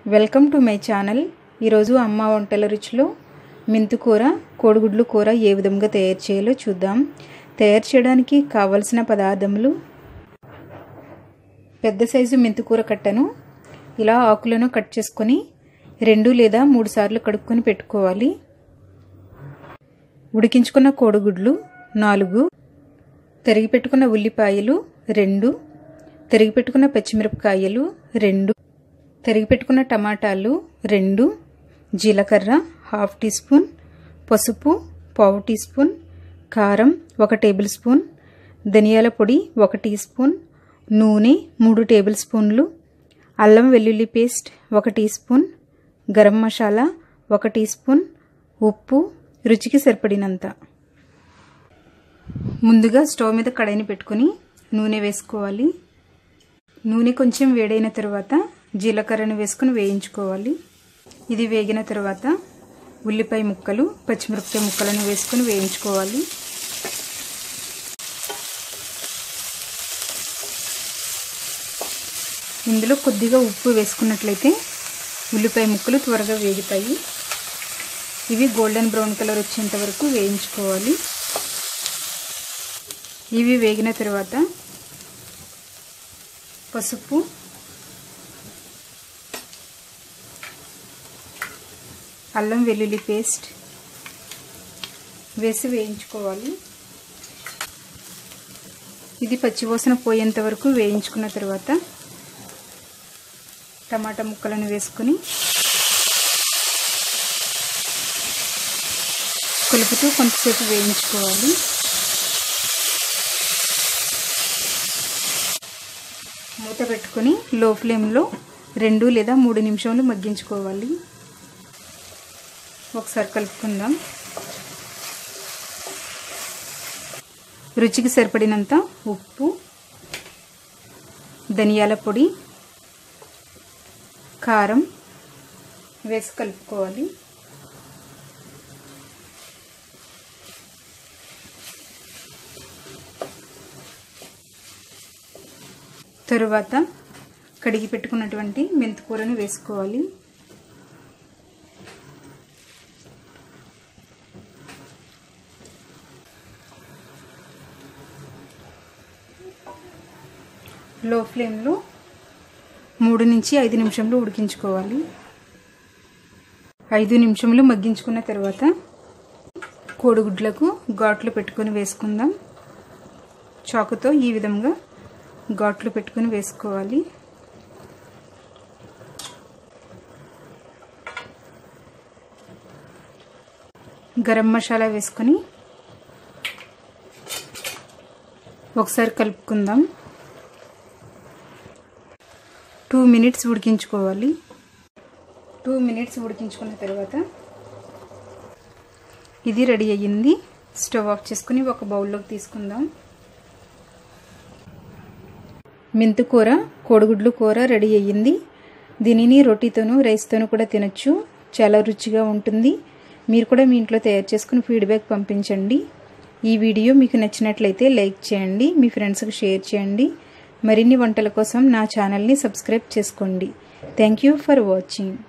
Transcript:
welcome to my channel ఈరోజు అమ్మ వంటల రుచిలో మెంతుకూర కోడిగుడ్లు కూర ఏ విధంగా తయారు చేయాలో చూద్దాం తయారు చేయడానికి కావలసిన పదార్థములు పెద్ద సైజు మెంతుకూర కట్టను ఇలా ఆకులను కట్ చేసుకొని రెండు లేదా మూడు సార్లు కడుక్కొని పెట్టుకోవాలి ఉడికించుకున్న కోడిగుడ్లు నాలుగు తరిగి పెట్టుకున్న ఉల్లిపాయలు రెండు తరిగి పెట్టుకున్న పచ్చిమిరపకాయలు రెండు తరిగి పెట్టుకున్న టమాటాలు రెండు జీలకర్ర హాఫ్ టీ స్పూన్ పసుపు పావు టీ స్పూన్ కారం ఒక టేబుల్ స్పూన్ ధనియాల పొడి ఒక టీ స్పూన్ నూనె మూడు టేబుల్ స్పూన్లు అల్లం వెల్లుల్లి పేస్ట్ ఒక టీ స్పూన్ గరం మసాలా ఒక టీ స్పూన్ ఉప్పు రుచికి సరిపడినంత ముందుగా స్టవ్ మీద కడాయిని పెట్టుకొని నూనె వేసుకోవాలి నూనె కొంచెం వేడైన తర్వాత జీలకర్రను వేసుకుని వేయించుకోవాలి ఇది వేగిన తర్వాత ఉల్లిపాయ ముక్కలు పచ్చిమిరపకాయ ముక్కలను వేసుకొని వేయించుకోవాలి ఇందులో కొద్దిగా ఉప్పు వేసుకున్నట్లయితే ఉల్లిపాయ ముక్కలు త్వరగా వేగుతాయి ఇవి గోల్డెన్ బ్రౌన్ కలర్ వచ్చేంత వరకు వేయించుకోవాలి ఇవి వేగిన తర్వాత పసుపు అల్లం వెల్లుల్లి పేస్ట్ వేసి వేయించుకోవాలి ఇది పచ్చివాసన పోయేంత వరకు వేయించుకున్న తర్వాత టమాటా ముక్కలను వేసుకొని కలుపుతూ కొంతసేపు వేయించుకోవాలి మూత పెట్టుకొని లో ఫ్లేమ్లో రెండు లేదా మూడు నిమిషాలు మగ్గించుకోవాలి ఒకసారి కలుపుకుందాం రుచికి సరిపడినంత ఉప్పు ధనియాల పొడి కారం వేసి కలుపుకోవాలి తరువాత కడిగి పెట్టుకున్నటువంటి మెంతికూరను వేసుకోవాలి లో ఫ్లేమ్లో మూడు నుంచి ఐదు నిమిషంలో ఉడికించుకోవాలి ఐదు నిమిషంలు మగ్గించుకున్న తర్వాత కోడిగుడ్లకు ఘాట్లు పెట్టుకొని వేసుకుందాం చాకుతో ఈ విధంగా ఘాట్లు పెట్టుకుని వేసుకోవాలి గరం మసాలా వేసుకొని ఒకసారి కలుపుకుందాం టూ మినిట్స్ ఉడికించుకోవాలి టూ మినిట్స్ ఉడికించుకున్న తర్వాత ఇది రెడీ అయ్యింది స్టవ్ ఆఫ్ చేసుకుని ఒక బౌల్లోకి తీసుకుందాం మెంతుకూర కోడిగుడ్లు కూర రెడీ అయ్యింది దీనిని రొటీతోనూ రైస్తోనూ కూడా తినచ్చు చాలా రుచిగా ఉంటుంది మీరు కూడా మీ ఇంట్లో తయారు చేసుకుని ఫీడ్బ్యాక్ పంపించండి ఈ వీడియో మీకు నచ్చినట్లయితే లైక్ చేయండి మీ ఫ్రెండ్స్కి షేర్ చేయండి మరిన్ని వంటల కోసం నా ఛానల్ని సబ్స్క్రైబ్ చేసుకోండి థ్యాంక్ యూ ఫర్ వాచింగ్